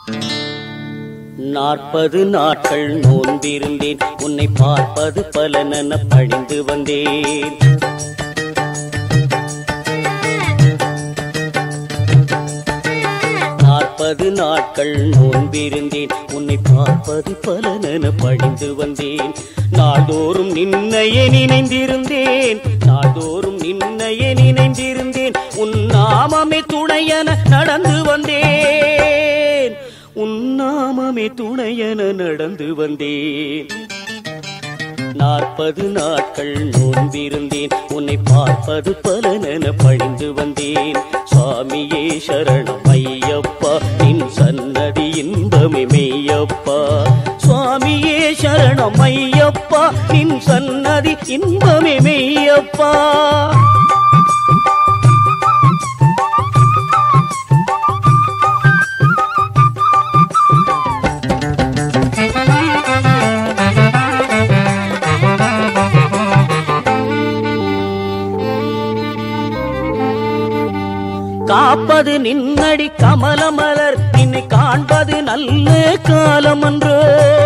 நாற்பது நாட்கள் நோன்பிருந்தேன் உன்னை பார்ப்பது பலனென பணிந்து வந்தேன் நாற்பது நாட்கள் நோன்பிருந்தேன் உன்னை பார்ப்பது பலனென பணிந்து வந்தேன் நாள்தோறும் நின்னையே நினைந்திருந்தேன் நாள்தோறும் நின்னையே நினைந்திருந்தேன் உன் நாமமே துணையென நடந்து வந்தேன் உன் நாமமே துணையென நடந்து வந்தேன் நாற்பது நாட்கள் நோன்பிருந்தேன் உன்னை பார்ப்பது பலனென பணிந்து வந்தேன் சுவாமியே சரணம் ஐயப்பா நின் சன்னதி இன்பமே மெய்யப்பா சுவாமியே சரணம் ஐயப்பா நின் சன்னதி இன்பமே மெய்யப்பா காப்பது நின்னடி கமலமலர் நின்னை காண்பது நல்ல காலமன்றோ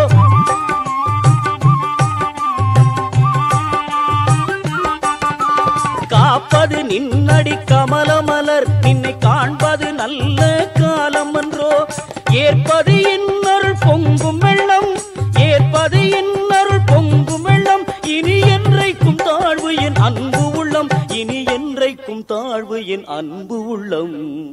காப்பது நின்னடி கமலமலர் நின்னை காண்பது நல்ல காலமன்றோ ஏற்பது இன்னொரு பொங்கும் வெள்ளம் ஏற்பது இன்னொரு பொங்கும் வெள்ளம் இனி என்றைக்கும் தாழ்வு என் அன்பு உள்ளம் இனி என்றைக்கும் தாழ்வு என் அன்பு உள்ளம்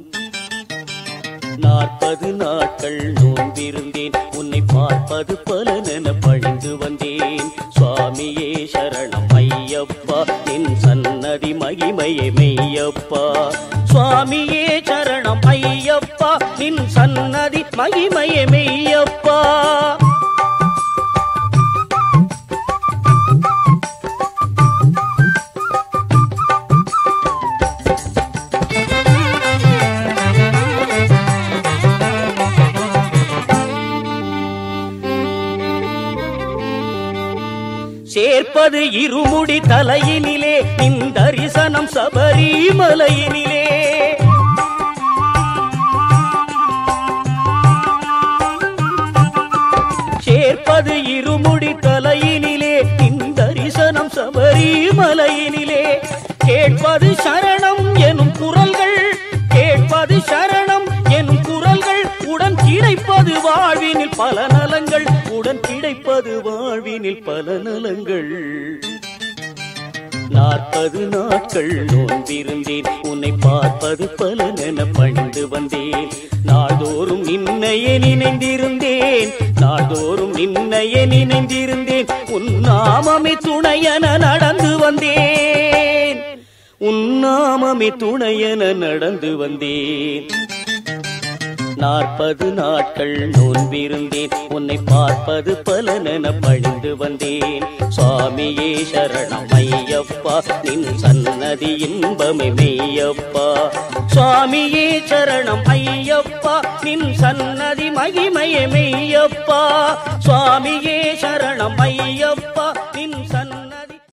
நாற்பது நாட்கள் நோன்பிருந்தேன் உன்னை பார்ப்பது பலனென பழிந்து வந்தேன் சுவாமியே சரணம் ஐயப்பா என் சன்னதி மகிமையே மெய்யப்பா சுவாமியே சரணம் ஐயப்பா நின் சன்னதி மகிமையே மெய்யப்பா சேர்ப்பது இருமுடி தலையினிலே நின் தரிசனம் சபரிமலையினிலே சேர்ப்பது இருமுடி தலையினிலே நின் தரிசனம் சபரிமலையினிலே கேட்பது சரணம் எனும் குரல்கள் கேட்பது சரணம் எனும் குரல்கள் உடன் கிடைப்பது வாழ்வினில் பல நலங்கள் உடன் கிடைப்பது வாழ்வினில் பல நலங்கள் நாற்பது நாட்கள் நோன்பிருந்தேன் உன்னை பார்ப்பது பலனென பணிந்து வந்தேன் நாள்தோறும் நின்னையே நினைந்திருந்தேன் நாள்தோறும் நின்னையே நினைந்திருந்தேன் உன் நாமமே துணையென நடந்து வந்தேன் உன் நாமமே துணையென நடந்து வந்தேன் நாற்பது நாட்கள் நோன்பிருந்தேன் உன்னை பார்ப்பது பலனென பழிந்து வந்தேன் சுவாமியே சரணம் ஐயப்பா நின் சன்னதி இன்பமே மெய்யப்பா சுவாமியே சரணம் ஐயப்பா நின் சன்னதி மகிமையே மெய்யப்பா சுவாமியே சரணம் ஐயப்பா